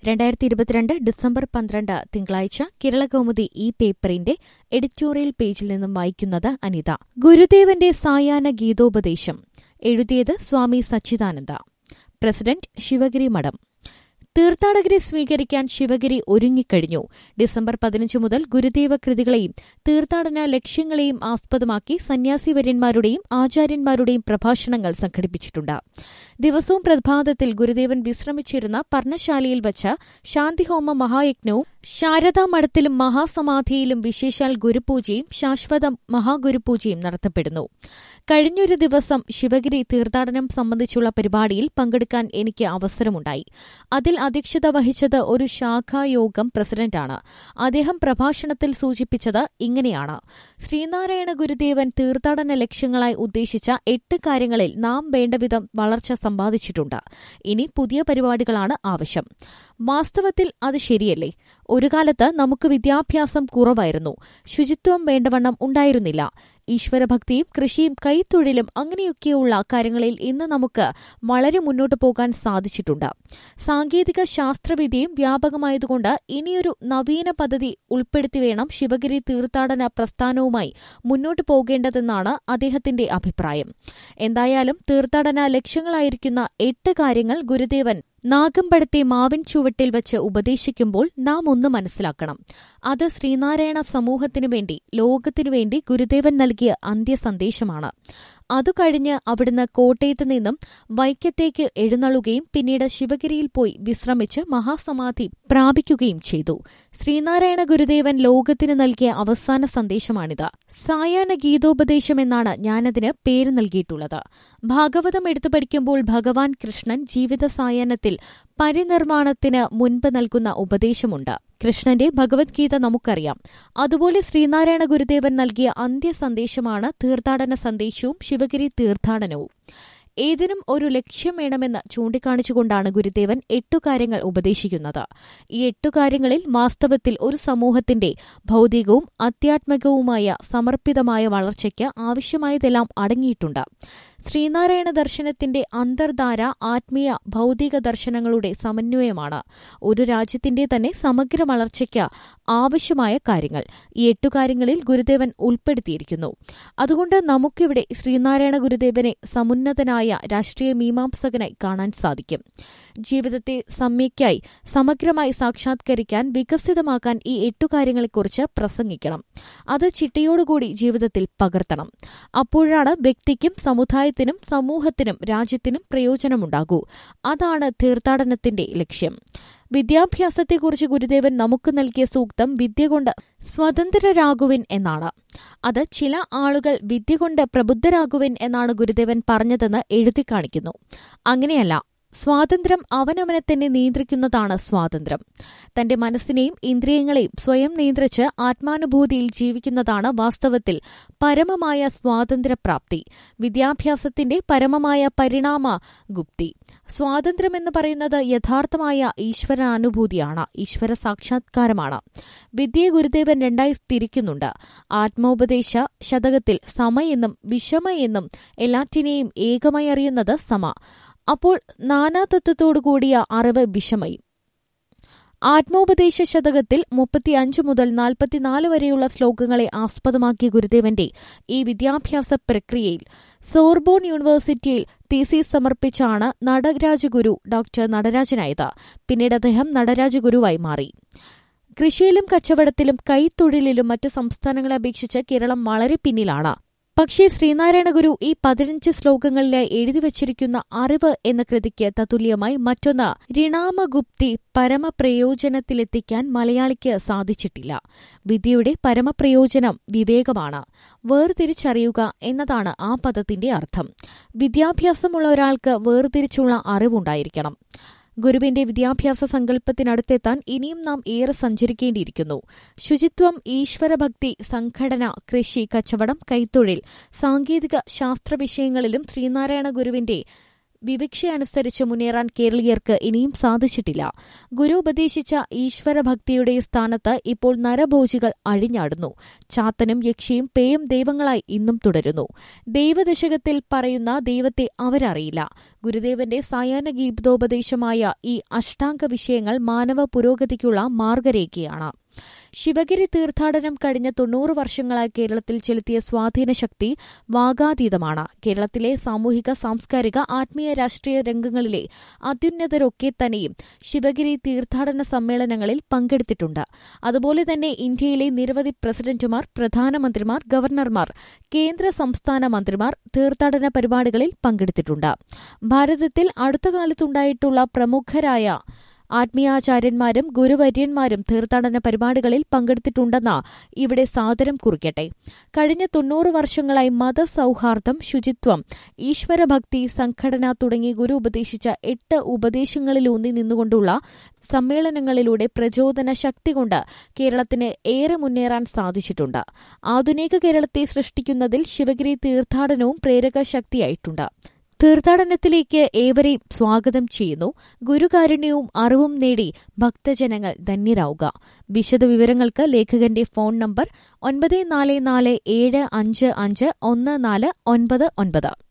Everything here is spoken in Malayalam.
രണ്ടായിരത്തി ഇരുപത്തിരണ്ട് ഡിസംബർ പന്ത്രണ്ട് തിങ്കളാഴ്ച കേരളകൗമുദി ഈ പേപ്പറിന്റെ എഡിറ്റോറിയൽ പേജിൽ നിന്നും വായിക്കുന്നത് അനിത ഗുരുദേവന്റെ സായാഹ്ന ഗീതോപദേശം എഴുതിയത് സ്വാമി സച്ചിദാനന്ദ പ്രസിഡന്റ് ശിവഗിരി മഠം തീർത്ഥാടകരെ സ്വീകരിക്കാൻ ശിവഗിരി ഒരുങ്ങിക്കഴിഞ്ഞു ഡിസംബർ പതിനഞ്ച് മുതൽ ഗുരുദേവ കൃതികളെയും തീർത്ഥാടന ലക്ഷ്യങ്ങളെയും ആസ്പദമാക്കി സന്യാസിവര്യന്മാരുടെയും ആചാര്യന്മാരുടെയും പ്രഭാഷണങ്ങൾ സംഘടിപ്പിച്ചിട്ടുണ്ട് ദിവസവും പ്രഭാതത്തിൽ ഗുരുദേവൻ വിശ്രമിച്ചിരുന്ന പർണശാലയിൽ വച്ച് ശാന്തിഹോമ മഹായജ്ഞവും ശാരദാ മഠത്തിലും മഹാസമാധിയിലും വിശേഷാൽ ഗുരുപൂജയും ശാശ്വത മഹാഗുരുപൂജയും നടത്തപ്പെടുന്നു കഴിഞ്ഞൊരു ദിവസം ശിവഗിരി തീർത്ഥാടനം സംബന്ധിച്ചുള്ള പരിപാടിയിൽ പങ്കെടുക്കാൻ എനിക്ക് അവസരമുണ്ടായി അതിൽ അധ്യക്ഷത വഹിച്ചത് ഒരു ശാഖായോഗം പ്രസിഡന്റാണ് അദ്ദേഹം പ്രഭാഷണത്തിൽ സൂചിപ്പിച്ചത് ഇങ്ങനെയാണ് ശ്രീനാരായണ ഗുരുദേവൻ തീർത്ഥാടന ലക്ഷ്യങ്ങളായി ഉദ്ദേശിച്ച എട്ട് കാര്യങ്ങളിൽ നാം വേണ്ടവിധം വളർച്ച സമ്പാദിച്ചിട്ടുണ്ട് ഇനി പുതിയ പരിപാടികളാണ് ആവശ്യം വാസ്തവത്തിൽ അത് ശരിയല്ലേ ഒരു കാലത്ത് നമുക്ക് വിദ്യാഭ്യാസം കുറവായിരുന്നു ശുചിത്വം വേണ്ടവണ്ണം ഉണ്ടായിരുന്നില്ല ഈശ്വരഭക്തിയും കൃഷിയും കൈത്തൊഴിലും അങ്ങനെയൊക്കെയുള്ള കാര്യങ്ങളിൽ ഇന്ന് നമുക്ക് വളരെ മുന്നോട്ട് പോകാൻ സാധിച്ചിട്ടുണ്ട് സാങ്കേതിക ശാസ്ത്രവിദ്യയും വ്യാപകമായതുകൊണ്ട് ഇനിയൊരു നവീന പദ്ധതി ഉൾപ്പെടുത്തി വേണം ശിവഗിരി തീർത്ഥാടന പ്രസ്ഥാനവുമായി മുന്നോട്ട് പോകേണ്ടതെന്നാണ് അദ്ദേഹത്തിന്റെ അഭിപ്രായം എന്തായാലും തീർത്ഥാടന ലക്ഷ്യങ്ങളായിരിക്കുന്ന എട്ട് കാര്യങ്ങൾ ഗുരുദേവൻ നാഗമ്പടത്തെ മാവിൻ ചുവട്ടിൽ വച്ച് ഉപദേശിക്കുമ്പോൾ നാം ഒന്ന് മനസ്സിലാക്കണം അത് ശ്രീനാരായണ സമൂഹത്തിനു വേണ്ടി ലോകത്തിനു വേണ്ടി ഗുരുദേവൻ നൽകിയ അന്ത്യസന്ദേശമാണ് അതു കഴിഞ്ഞ് അവിടുന്ന് കോട്ടയത്ത് നിന്നും വൈക്കത്തേക്ക് എഴുന്നള്ളുകയും പിന്നീട് ശിവഗിരിയിൽ പോയി വിശ്രമിച്ച് മഹാസമാധി പ്രാപിക്കുകയും ചെയ്തു ശ്രീനാരായണ ഗുരുദേവൻ ലോകത്തിന് നൽകിയ അവസാന സന്ദേശമാണിത് സായാഹ്ന ഗീതോപദേശം എന്നാണ് ഞാനതിന് പേര് നൽകിയിട്ടുള്ളത് ഭാഗവതം എടുത്തു പഠിക്കുമ്പോൾ ഭഗവാൻ കൃഷ്ണൻ ജീവിത സായാഹ്നത്തിൽ പരിനിർമ്മാണത്തിന് മുൻപ് നൽകുന്ന ഉപദേശമുണ്ട് കൃഷ്ണന്റെ ഭഗവത്ഗീത നമുക്കറിയാം അതുപോലെ ശ്രീനാരായണ ഗുരുദേവൻ നൽകിയ അന്ത്യസന്ദേശമാണ് തീർത്ഥാടന സന്ദേശവും ശിവഗിരി തീർത്ഥാടനവും ഏതിനും ഒരു ലക്ഷ്യം വേണമെന്ന് ചൂണ്ടിക്കാണിച്ചുകൊണ്ടാണ് ഗുരുദേവൻ എട്ടു കാര്യങ്ങൾ ഉപദേശിക്കുന്നത് ഈ എട്ടു കാര്യങ്ങളിൽ വാസ്തവത്തിൽ ഒരു സമൂഹത്തിന്റെ ഭൗതികവും ആധ്യാത്മികവുമായ സമർപ്പിതമായ വളർച്ചയ്ക്ക് ആവശ്യമായതെല്ലാം അടങ്ങിയിട്ടുണ്ട് ശ്രീനാരായണ ദർശനത്തിന്റെ അന്തർധാര ആത്മീയ ഭൗതിക ദർശനങ്ങളുടെ സമന്വയമാണ് ഒരു രാജ്യത്തിന്റെ തന്നെ സമഗ്ര വളർച്ചയ്ക്ക് ആവശ്യമായ കാര്യങ്ങൾ ഈ എട്ടു കാര്യങ്ങളിൽ ഗുരുദേവൻ ഉൾപ്പെടുത്തിയിരിക്കുന്നു അതുകൊണ്ട് നമുക്കിവിടെ ശ്രീനാരായണ ഗുരുദേവനെ സമുന്നതനായ രാഷ്ട്രീയ മീമാംസകനായി കാണാൻ സാധിക്കും ജീവിതത്തെ സമ്യക്കായി സമഗ്രമായി സാക്ഷാത്കരിക്കാൻ വികസിതമാക്കാൻ ഈ എട്ടു കാര്യങ്ങളെക്കുറിച്ച് പ്രസംഗിക്കണം അത് ചിട്ടയോടുകൂടി ജീവിതത്തിൽ പകർത്തണം അപ്പോഴാണ് വ്യക്തിക്കും സമുദായത്തിനും സമൂഹത്തിനും രാജ്യത്തിനും പ്രയോജനമുണ്ടാകൂ അതാണ് തീർത്ഥാടനത്തിന്റെ ലക്ഷ്യം വിദ്യാഭ്യാസത്തെക്കുറിച്ച് ഗുരുദേവൻ നമുക്ക് നൽകിയ സൂക്തം വിദ്യ കൊണ്ട് സ്വതന്ത്രരാകുവിൻ എന്നാണ് അത് ചില ആളുകൾ വിദ്യ കൊണ്ട് പ്രബുദ്ധരാകുവിൻ എന്നാണ് ഗുരുദേവൻ പറഞ്ഞതെന്ന് എഴുതി കാണിക്കുന്നു അങ്ങനെയല്ല സ്വാതന്ത്ര്യം അവനവനെ തന്നെ നിയന്ത്രിക്കുന്നതാണ് സ്വാതന്ത്ര്യം തന്റെ മനസ്സിനെയും ഇന്ദ്രിയങ്ങളെയും സ്വയം നിയന്ത്രിച്ച് ആത്മാനുഭൂതിയിൽ ജീവിക്കുന്നതാണ് വാസ്തവത്തിൽ പരമമായ സ്വാതന്ത്ര്യപ്രാപ്തി വിദ്യാഭ്യാസത്തിന്റെ പരമമായ പരിണാമ ഗുപ്തി സ്വാതന്ത്ര്യമെന്ന് പറയുന്നത് യഥാർത്ഥമായ ഈശ്വരാനുഭൂതിയാണ് ഈശ്വര സാക്ഷാത്കാരമാണ് വിദ്യയെ ഗുരുദേവൻ രണ്ടായി തിരിക്കുന്നുണ്ട് ആത്മോപദേശ ശതകത്തിൽ സമ എന്നും വിഷമ എന്നും എല്ലാറ്റിനെയും ഏകമായി അറിയുന്നത് സമ അപ്പോൾ നാനാതത്വത്തോടുകൂടിയ അറിവ് വിഷമയും ആത്മോപദേശ ശതകത്തിൽ മുപ്പത്തിയഞ്ച് മുതൽ നാൽപ്പത്തിനാല് വരെയുള്ള ശ്ലോകങ്ങളെ ആസ്പദമാക്കിയ ഗുരുദേവന്റെ ഈ വിദ്യാഭ്യാസ പ്രക്രിയയിൽ സോർബോൺ യൂണിവേഴ്സിറ്റിയിൽ തീസീസ് സമർപ്പിച്ചാണ് നടരാജഗുരു ഡോക്ടർ നടരാജനായത് പിന്നീട് അദ്ദേഹം നടരാജഗുരുവായി മാറി കൃഷിയിലും കച്ചവടത്തിലും കൈത്തൊഴിലിലും മറ്റ് സംസ്ഥാനങ്ങളെ അപേക്ഷിച്ച് കേരളം വളരെ പിന്നിലാണ് പക്ഷേ ശ്രീനാരായണ ഗുരു ഈ പതിനഞ്ച് ശ്ലോകങ്ങളിലായി എഴുതി വച്ചിരിക്കുന്ന അറിവ് എന്ന കൃതിക്ക് തത്തുല്യമായി മറ്റൊന്ന് രിണാമഗുപ്തി പരമപ്രയോജനത്തിലെത്തിക്കാൻ മലയാളിക്ക് സാധിച്ചിട്ടില്ല വിദ്യയുടെ പരമപ്രയോജനം വിവേകമാണ് വേർതിരിച്ചറിയുക എന്നതാണ് ആ പദത്തിന്റെ അർത്ഥം വിദ്യാഭ്യാസമുള്ള ഒരാൾക്ക് വേർതിരിച്ചുള്ള അറിവുണ്ടായിരിക്കണം ഗുരുവിന്റെ വിദ്യാഭ്യാസ സങ്കല്പത്തിനടുത്തെത്താൻ ഇനിയും നാം ഏറെ സഞ്ചരിക്കേണ്ടിയിരിക്കുന്നു ശുചിത്വം ഈശ്വരഭക്തി സംഘടന കൃഷി കച്ചവടം കൈത്തൊഴിൽ സാങ്കേതിക ശാസ്ത്ര വിഷയങ്ങളിലും ശ്രീനാരായണ ഗുരുവിന്റെ വിവക്ഷയനുസരിച്ച് മുന്നേറാൻ കേരളീയർക്ക് ഇനിയും സാധിച്ചിട്ടില്ല ഗുരു ഉപദേശിച്ച ഈശ്വരഭക്തിയുടെ സ്ഥാനത്ത് ഇപ്പോൾ നരഭോജികൾ അഴിഞ്ഞാടുന്നു ചാത്തനും യക്ഷിയും പേയും ദൈവങ്ങളായി ഇന്നും തുടരുന്നു ദൈവദശകത്തിൽ പറയുന്ന ദൈവത്തെ അവരറിയില്ല ഗുരുദേവന്റെ സായാഹ്ന ഗീതോപദേശമായ ഈ അഷ്ടാംഗ വിഷയങ്ങൾ മാനവ പുരോഗതിക്കുള്ള മാർഗരേഖയാണ് ശിവഗിരി തീർത്ഥാടനം കഴിഞ്ഞ തൊണ്ണൂറ് വർഷങ്ങളായി കേരളത്തിൽ ചെലുത്തിയ സ്വാധീന ശക്തി വാഗാതീതമാണ് കേരളത്തിലെ സാമൂഹിക സാംസ്കാരിക ആത്മീയ രാഷ്ട്രീയ രംഗങ്ങളിലെ അത്യുന്നതരൊക്കെ തന്നെയും ശിവഗിരി തീർത്ഥാടന സമ്മേളനങ്ങളിൽ പങ്കെടുത്തിട്ടുണ്ട് അതുപോലെ തന്നെ ഇന്ത്യയിലെ നിരവധി പ്രസിഡന്റുമാർ പ്രധാനമന്ത്രിമാർ ഗവർണർമാർ കേന്ദ്ര സംസ്ഥാന മന്ത്രിമാർ തീർത്ഥാടന പരിപാടികളിൽ പങ്കെടുത്തിട്ടുണ്ട് ഭാരതത്തിൽ അടുത്ത കാലത്തുണ്ടായിട്ടുള്ള പ്രമുഖരായ ആത്മീയാചാര്യന്മാരും ഗുരുവര്യന്മാരും തീർത്ഥാടന പരിപാടികളിൽ പങ്കെടുത്തിട്ടുണ്ടെന്ന് ഇവിടെ സാദരം കുറിക്കട്ടെ കഴിഞ്ഞ തൊണ്ണൂറ് വർഷങ്ങളായി മതസൌഹാർദ്ദം ശുചിത്വം ഈശ്വരഭക്തി സംഘടന തുടങ്ങി ഗുരു ഉപദേശിച്ച എട്ട് ഉപദേശങ്ങളിലൂന്നി നിന്നുകൊണ്ടുള്ള സമ്മേളനങ്ങളിലൂടെ പ്രചോദന ശക്തി കൊണ്ട് കേരളത്തിന് ഏറെ മുന്നേറാൻ സാധിച്ചിട്ടുണ്ട് ആധുനിക കേരളത്തെ സൃഷ്ടിക്കുന്നതിൽ ശിവഗിരി തീർത്ഥാടനവും പ്രേരക ശക്തിയായിട്ടുണ്ട് തീർത്ഥാടനത്തിലേക്ക് ഏവരെയും സ്വാഗതം ചെയ്യുന്നു ഗുരുകാരുണ്യവും അറിവും നേടി ഭക്തജനങ്ങൾ ധന്യരാവുക വിശദവിവരങ്ങൾക്ക് ലേഖകന്റെ ഫോൺ നമ്പർ ഒൻപത് നാല് നാല് ഏഴ് അഞ്ച് അഞ്ച് ഒന്ന് നാല് ഒൻപത് ഒൻപത്